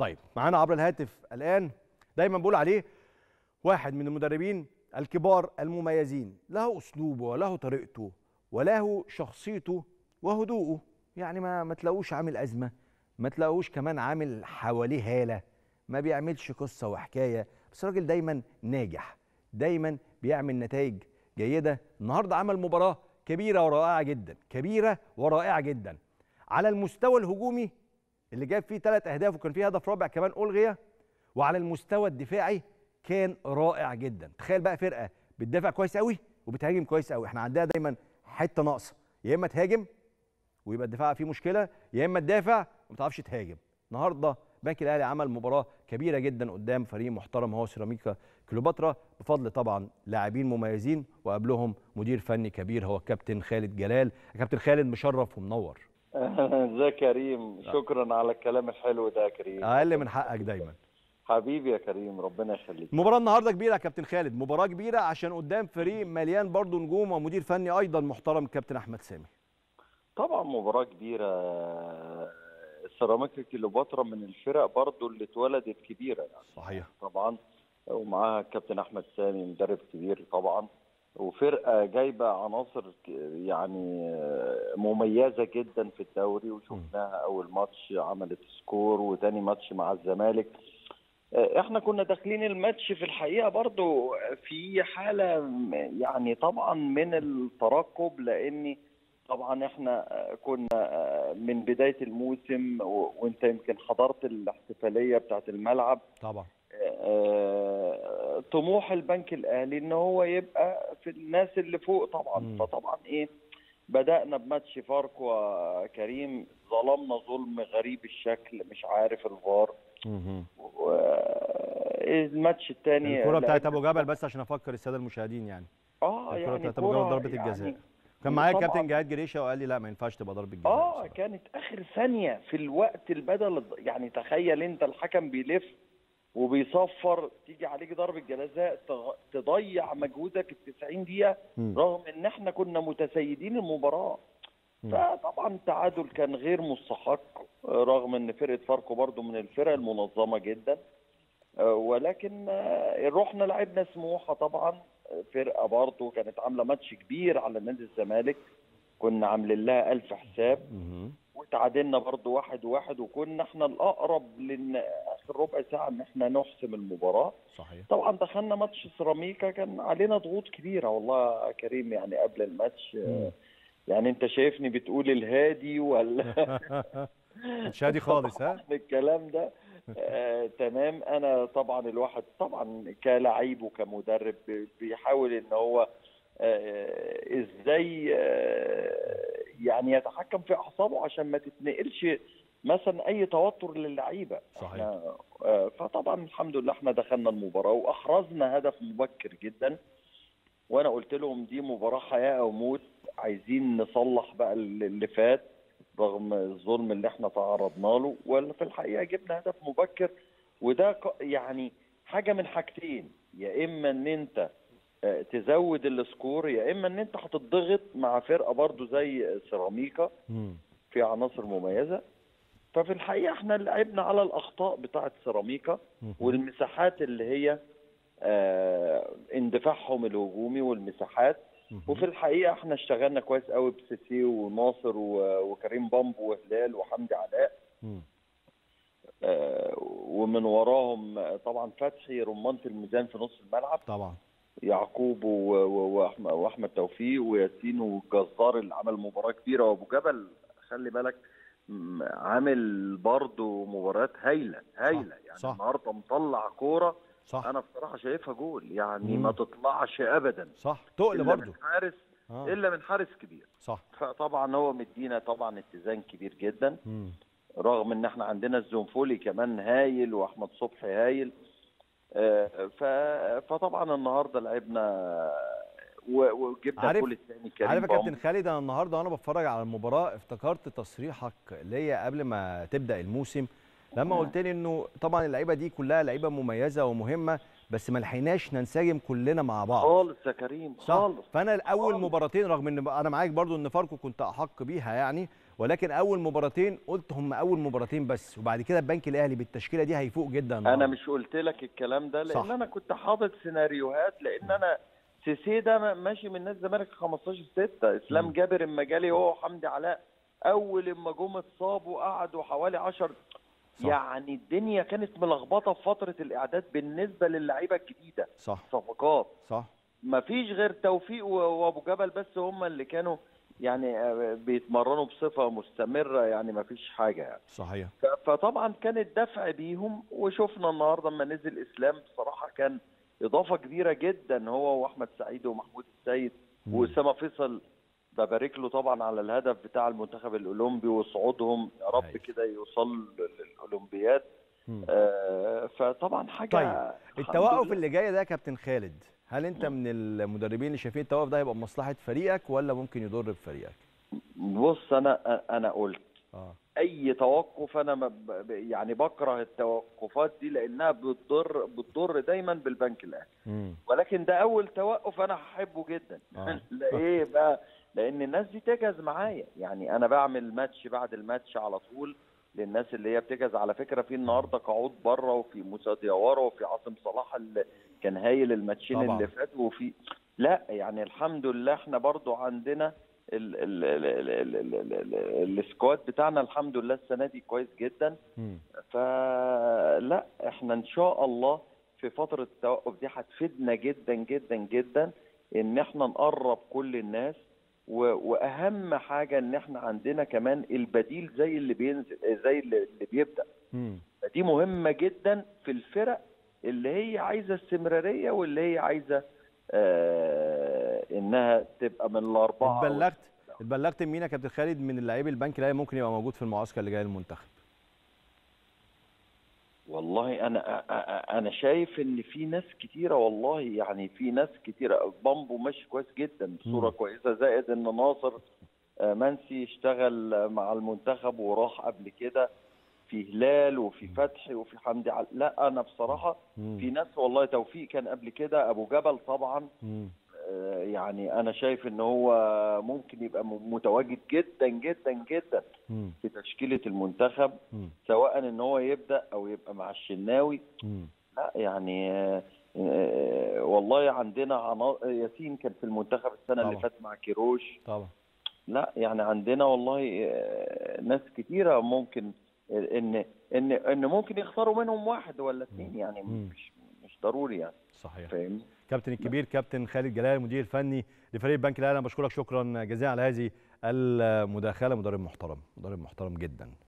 طيب معانا عبر الهاتف الان دايما بقول عليه واحد من المدربين الكبار المميزين له اسلوبه وله طريقته وله شخصيته وهدوءه يعني ما ما تلاقوش عامل ازمه ما تلاقوش كمان عامل حواليه هاله ما بيعملش قصه وحكايه بس راجل دايما ناجح دايما بيعمل نتائج جيده النهارده عمل مباراه كبيره ورائعه جدا كبيره ورائعه جدا على المستوى الهجومي اللي جاب فيه ثلاث اهداف وكان فيه هدف رابع كمان الغي وعلى المستوى الدفاعي كان رائع جدا تخيل بقى فرقه بتدافع كويس قوي وبتهاجم كويس قوي احنا عندنا دايما حته ناقصه يا اما تهاجم ويبقى الدفاع فيه مشكله يا اما تدافع وما تعرفش تهاجم النهارده بنك الاهلي عمل مباراه كبيره جدا قدام فريق محترم هو سيراميكا كليوباترا بفضل طبعا لاعبين مميزين وقبلهم مدير فني كبير هو الكابتن خالد جلال كابتن خالد مشرف ومنور ازيك يا كريم شكرا على الكلام الحلو ده يا كريم اقل من حقك دايما حبيبي يا كريم ربنا يخليك المباراه النهارده كبيره يا كابتن خالد مباراه كبيره عشان قدام فريق مليان برضه نجوم ومدير فني ايضا محترم كابتن احمد سامي طبعا مباراه كبيره سيراميكا كليوباترا من الفرق برضو اللي اتولدت كبيره يعني صحيح طبعا ومعاها الكابتن احمد سامي مدرب كبير طبعا وفرقه جايبه عناصر يعني مميزه جدا في الدوري وشفناها اول ماتش عملت سكور وتاني ماتش مع الزمالك احنا كنا داخلين الماتش في الحقيقه برضو في حاله يعني طبعا من الترقب لاني طبعا احنا كنا من بدايه الموسم وانت يمكن حضرت الاحتفاليه بتاعت الملعب طبعا طموح البنك الاهلي ان هو يبقى في الناس اللي فوق طبعا م. فطبعا ايه بدانا بماتش فاركو كريم ظلمنا ظلم غريب الشكل مش عارف الفار الماتش الثاني الكره بتاعت ابو جبل بس عشان افكر الساده المشاهدين يعني اه الكره يعني بتاعت ابو جبل ضربه يعني الجزاء كان معايا الكابتن جهاد جريشه وقال لي لا ما ينفعش تبقى ضربه جزاء اه بصراحة. كانت اخر ثانيه في الوقت البدل يعني تخيل انت الحكم بيلف وبيصفر تيجي عليك ضربه جزاء تضيع مجهودك ال 90 دقيقه م. رغم ان احنا كنا متسيدين المباراه فطبعا التعادل كان غير مستحق رغم ان فرقه فاركو برضو من الفرق المنظمه جدا ولكن رحنا لعبنا سموحه طبعا فرقه برضو كانت عامله ماتش كبير على نادي الزمالك كنا عاملين لها ألف حساب وتعادلنا برضو واحد واحد وكنا احنا الأقرب لأن آخر ربع ساعة إن احنا نحسم المباراة صحيح طبعا دخلنا ماتش سيراميكا كان علينا ضغوط كبيرة والله يا كريم يعني قبل الماتش مم. يعني أنت شايفني بتقول الهادي ولا مش هادي خالص ها الكلام ده آه، تمام انا طبعا الواحد طبعا كلاعب وكمدرب بيحاول ان هو آه، ازاي آه، يعني يتحكم في اعصابه عشان ما تتنقلش مثلا اي توتر للعيبه صحيح. احنا آه، فطبعا الحمد لله احنا دخلنا المباراه واحرزنا هدف مبكر جدا وانا قلت لهم دي مباراه حياه او موت عايزين نصلح بقى اللي فات رغم الظلم اللي احنا تعرضنا له ولا في الحقيقه جبنا هدف مبكر وده ق- يعني حاجه من حاجتين يا اما ان انت آه، تزود السكور يا اما ان انت هتضغط مع فرقه برضو زي سيراميكا مم. في عناصر مميزه ففي الحقيقه احنا لعبنا على الاخطاء بتاعه سيراميكا مم. والمساحات اللي هي آه، اندفاعهم الهجومي والمساحات مم. وفي الحقيقه احنا اشتغلنا كويس قوي بسيسي وناصر و- وكريم بامبو وهلال وحمدي علاء مم. آه، ومن وراهم آه، طبعا فتحي رمانة الميزان في نص الملعب طبعا يعقوب و- و- وأحمد- واحمد توفيق وياسين والجزار اللي عمل مباراه كبيره وابو جبل خلي بالك م- عامل برضه مباريات هايله هايله يعني صح. النهارده مطلع كوره صح انا بصراحه شايفها جول يعني مم. ما تطلعش ابدا صح تقل الا برضه من حارس آه. الا من حارس كبير صح فطبعا هو مدينا طبعا اتزان كبير جدا مم. رغم ان احنا عندنا الزنفولي كمان هايل واحمد صبحي هايل آه، ف- فطبعا النهارده لعبنا و- وجبنا عارف- الجول الثاني كريم عارف يا بامبو. كابتن خالد انا النهارده وانا بتفرج على المباراه افتكرت تصريحك ليا قبل ما تبدا الموسم لما قلت لي انه طبعا اللعيبه دي كلها لعيبه مميزه ومهمه بس ما لحقناش ننسجم كلنا مع بعض خالص يا كريم صح خالص فانا الاول خالص. مباراتين رغم ان انا معاك برضو ان فاركو كنت احق بيها يعني ولكن اول مباراتين قلت هم اول مباراتين بس وبعد كده البنك الاهلي بالتشكيله دي هيفوق جدا انا النهاردة. مش قلت لك الكلام ده لان صح. انا كنت حاطط سيناريوهات لان انا سيسي ده ما- ماشي من نادي الزمالك 15 6 اسلام مم. جابر اما جالي هو وحمدي علاء اول اما جم اتصابوا قعدوا حوالي 10 صح. يعني الدنيا كانت ملخبطه في فتره الاعداد بالنسبه للعيبه الجديده صح صفقات صح ما فيش غير توفيق و- وابو جبل بس هم اللي كانوا يعني آه، بيتمرنوا بصفه مستمره يعني ما فيش حاجه يعني صحيح ف- فطبعا كان الدفع بيهم وشفنا النهارده لما نزل اسلام بصراحه كان اضافه كبيره جدا هو واحمد سعيد ومحمود السيد مم. واسامه فيصل ببارك له طبعا على الهدف بتاع المنتخب الاولمبي وصعودهم يا رب أيوة. كده يوصل للاولمبياد مم. آه فطبعا حاجه طيب الحمد التوقف لله. اللي جاي ده يا كابتن خالد هل انت من المدربين اللي شايفين التوقف ده هيبقى بمصلحه فريقك ولا ممكن يضر بفريقك بص انا انا قلت اه اي توقف انا ما ب- ب- يعني بكره التوقفات دي لانها بتضر بتضر دايما بالبنك الاهلي امم ولكن ده اول توقف انا هحبه جدا آه. ليه بقى لان الناس دي تجهز معايا يعني انا بعمل ماتش بعد الماتش على طول للناس اللي هي بتجهز على فكره في النهارده قعود بره وفي موسى ديawara وفي عاصم صلاح اللي كان هايل الماتشين طبعاً. اللي فاتوا وفي لا يعني الحمد لله احنا برضو عندنا ال ال ال ال ال ال ال ال السكواد بتاعنا الحمد لله السنه دي كويس جدا امم فلا احنا ان شاء الله في فتره التوقف دي هتفيدنا جدا جدا جدا ان احنا نقرب كل الناس و- واهم حاجه ان احنا عندنا كمان البديل زي اللي بينزل زي اللي اللي بيبدا امم دي مهمه جدا في الفرق اللي هي عايزه استمراريه واللي هي عايزه آه انها تبقى من الاربعه أو اتبلغت اتبلغت مين يا كابتن خالد من اللعيب البنك الاهلي ممكن يبقى موجود في المعسكر اللي جاي للمنتخب والله انا أ- أ- انا شايف ان في ناس كتيره والله يعني في ناس كتيره بامبو ماشي كويس جدا بصوره مم. كويسه زائد ان ناصر آه، منسي اشتغل مع المنتخب وراح قبل كده في هلال وفي فتحي وفي حمدي عل... لا انا بصراحه مم. في ناس والله توفيق كان قبل كده ابو جبل طبعا مم. آه، يعني انا شايف ان هو ممكن يبقى م- متواجد جدا جدا جدا مم. في تشكيله المنتخب مم. سواء ان هو يبدا او يبقى مع الشناوي مم. لا يعني آه، آه، والله عندنا عنا... ياسين كان في المنتخب السنه اللي طبعا. فاتت مع كيروش طبعا لا يعني عندنا والله آه، ناس كتيره ممكن ان ان ان ممكن يختاروا منهم واحد ولا اثنين يعني مم. مش مش ضروري يعني صحيح فاهمني كابتن الكبير كابتن خالد جلال المدير الفني لفريق البنك الاهلي انا بشكرك شكرا جزيلا على هذه المداخله مدرب محترم مدرب محترم جدا